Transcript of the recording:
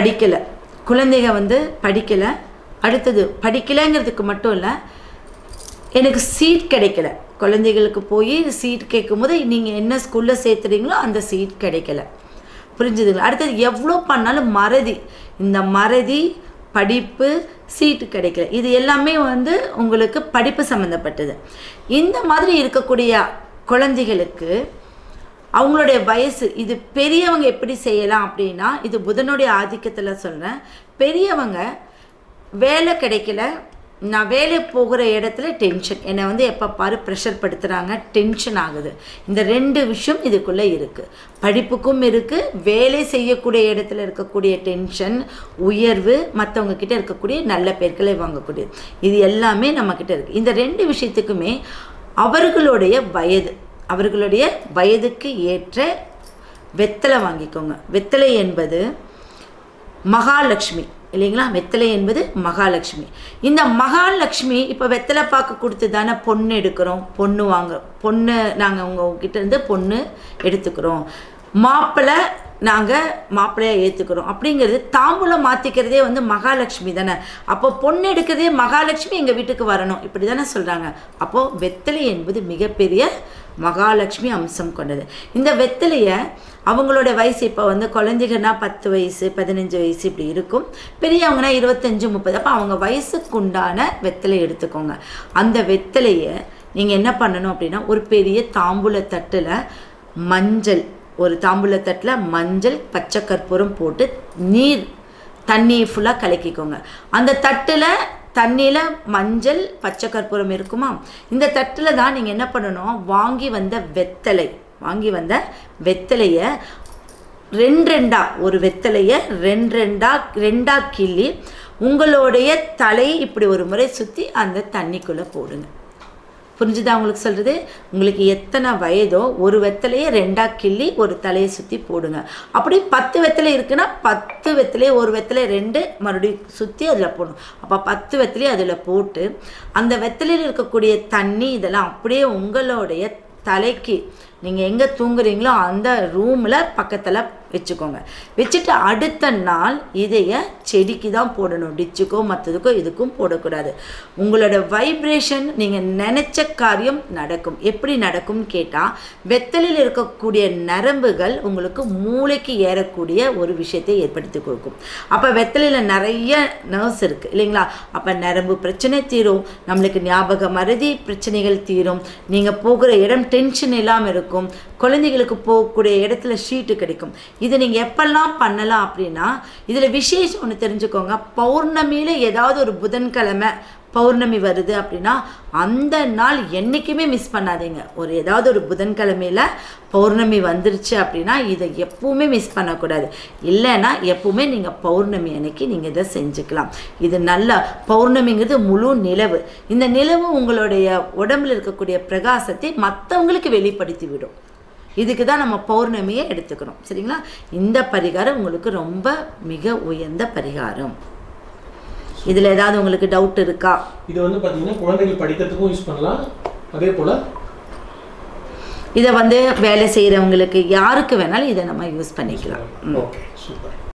படிக்கலை குழந்தைங்க வந்து படிக்கலை அடுத்தது படிக்கலைங்கிறதுக்கு மட்டும் இல்லை எனக்கு சீட் கிடைக்கல குழந்தைகளுக்கு போய் சீட் கேட்கும்போது நீங்கள் என்ன ஸ்கூலில் சேர்த்துறீங்களோ அந்த சீட் கிடைக்கல புரிஞ்சுதுங்களா அடுத்தது எவ்வளோ பண்ணாலும் மறதி இந்த மறதி படிப்பு சீட்டு கிடைக்கல இது எல்லாமே வந்து உங்களுக்கு படிப்பு சம்மந்தப்பட்டது இந்த மாதிரி இருக்கக்கூடிய குழந்தைகளுக்கு அவங்களுடைய வயசு இது பெரியவங்க எப்படி செய்யலாம் அப்படின்னா இது புதனுடைய ஆதிக்கத்தில் சொல்கிறேன் பெரியவங்க வேலை கிடைக்கல நான் வேலை போகிற இடத்துல டென்ஷன் என்னை வந்து எப்போ பாரு ப்ரெஷர் படுத்துகிறாங்க டென்ஷன் ஆகுது இந்த ரெண்டு விஷயம் இதுக்குள்ளே இருக்குது படிப்புக்கும் இருக்குது வேலை செய்யக்கூடிய இடத்துல இருக்கக்கூடிய டென்ஷன் உயர்வு மற்றவங்க கிட்ட இருக்கக்கூடிய நல்ல பேர்களை வாங்கக்கூடியது இது எல்லாமே நம்மக்கிட்ட இருக்குது இந்த ரெண்டு விஷயத்துக்குமே அவர்களுடைய வயது அவர்களுடைய வயதுக்கு ஏற்ற வெத்தலை வாங்கிக்கோங்க வெத்தலை என்பது மகாலட்சுமி இல்லைங்களா வெத்தலை என்பது மகாலட்சுமி இந்த மகாலட்சுமி இப்போ வெத்தலை பாக்கு கொடுத்து தானே பொண்ணு எடுக்கிறோம் பொண்ணு வாங்க பொண்ணு நாங்கள் உங்ககிட்ட இருந்து பொண்ணு எடுத்துக்கிறோம் மாப்பிள்ளை நாங்கள் மாப்பிள்ளையாக ஏற்றுக்கிறோம் அப்படிங்கிறது தாம்பூலம் மாற்றிக்கிறதே வந்து மகாலட்சுமி தானே அப்போ பொண்ணு எடுக்கிறதே மகாலட்சுமி எங்கள் வீட்டுக்கு வரணும் இப்படி தானே சொல்கிறாங்க அப்போது வெத்தலை என்பது மிகப்பெரிய மகாலட்சுமி அம்சம் கொண்டது இந்த வெத்தலையை அவங்களோட வயசு இப்போ வந்து குழந்தைகள்னா பத்து வயசு பதினஞ்சு வயசு இப்படி இருக்கும் பெரியவங்கன்னா இருபத்தஞ்சு முப்பது அப்போ அவங்க வயசுக்கு உண்டான வெத்தலை எடுத்துக்கோங்க அந்த வெத்தலையை நீங்கள் என்ன பண்ணணும் அப்படின்னா ஒரு பெரிய தாம்பூல தட்டில் மஞ்சள் ஒரு தாம்பூல தட்டில் மஞ்சள் பச்சை கற்பூரம் போட்டு நீர் தண்ணி ஃபுல்லாக கலக்கிக்கோங்க அந்த தட்டில் தண்ணியில் மஞ்சள் பச்சை கற்பூரம் இருக்குமா இந்த தட்டில் தான் நீங்கள் என்ன பண்ணணும் வாங்கி வந்த வெத்தலை வாங்கி வந்த வெத்தலையை ரெண்டு ரெண்டா ஒரு வெத்தலையை ரெண்டு ரெண்டா ரெண்டா கிள்ளி உங்களுடைய தலை இப்படி ஒரு முறை சுற்றி அந்த தண்ணிக்குள்ளே போடுங்க புரிஞ்சுதா உங்களுக்கு சொல்கிறது உங்களுக்கு எத்தனை வயதோ ஒரு வெத்தலையை ரெண்டா கிள்ளி ஒரு தலையை சுற்றி போடுங்க அப்படி பத்து வெத்தலை இருக்குன்னா பத்து வெத்தலையை ஒரு வெத்தலை ரெண்டு மறுபடியும் சுற்றி அதில் போடணும் அப்போ பத்து வெத்தலையை அதில் போட்டு அந்த வெத்தலையில் இருக்கக்கூடிய தண்ணி இதெல்லாம் அப்படியே உங்களுடைய தலைக்கு நீங்கள் எங்கே தூங்குறீங்களோ அந்த ரூமில் பக்கத்தில் வச்சுக்கோங்க வச்சுட்டு அடுத்த நாள் இதைய செடிக்கு தான் போடணும் டிச்சுக்கோ மற்றதுக்கோ இதுக்கும் போடக்கூடாது உங்களோட வைப்ரேஷன் நீங்கள் நினச்ச காரியம் நடக்கும் எப்படி நடக்கும்னு கேட்டால் வெத்தலையில் இருக்கக்கூடிய நரம்புகள் உங்களுக்கு மூளைக்கு ஏறக்கூடிய ஒரு விஷயத்தை ஏற்படுத்தி கொடுக்கும் அப்போ வெத்தலையில் நிறைய நர்வ்ஸ் இருக்குது இல்லைங்களா அப்போ நரம்பு பிரச்சனை தீரும் நம்மளுக்கு ஞாபக மறதி பிரச்சனைகள் தீரும் நீங்கள் போகிற இடம் டென்ஷன் இல்லாமல் இருக்கும் குழந்தைகளுக்கு போகக்கூடிய இடத்துல ஷீட்டு கிடைக்கும் இதை நீங்கள் எப்பெல்லாம் பண்ணலாம் அப்படின்னா இதில் விசேஷம் ஒன்று தெரிஞ்சுக்கோங்க பௌர்ணமியில் ஏதாவது ஒரு புதன்கிழமை பௌர்ணமி வருது அப்படின்னா அந்த நாள் என்றைக்குமே மிஸ் பண்ணாதீங்க ஒரு ஏதாவது ஒரு புதன்கிழமையில் பௌர்ணமி வந்துருச்சு அப்படின்னா இதை எப்பவுமே மிஸ் பண்ணக்கூடாது இல்லைன்னா எப்பவுமே நீங்கள் பௌர்ணமி அன்னைக்கு நீங்கள் இதை செஞ்சுக்கலாம் இது நல்லா பௌர்ணமிங்கிறது முழு நிலவு இந்த நிலவு உங்களுடைய உடம்புல இருக்கக்கூடிய பிரகாசத்தை மற்றவங்களுக்கு வெளிப்படுத்தி விடும் இதுக்கு தான் நம்ம பௌர்ணமியை எடுத்துக்கணும் சரிங்களா இந்த பரிகாரம் உங்களுக்கு ரொம்ப மிக உயர்ந்த பரிகாரம் இதில் ஏதாவது உங்களுக்கு டவுட் இருக்கா இது வந்து பாத்தீங்கன்னா குழந்தைகள் படிக்கிறதுக்கும் யூஸ் பண்ணலாம் அதே போல இதை வந்து வேலை செய்கிறவங்களுக்கு யாருக்கு வேணாலும் இதை நம்ம யூஸ் பண்ணிக்கலாம் ம். Okay super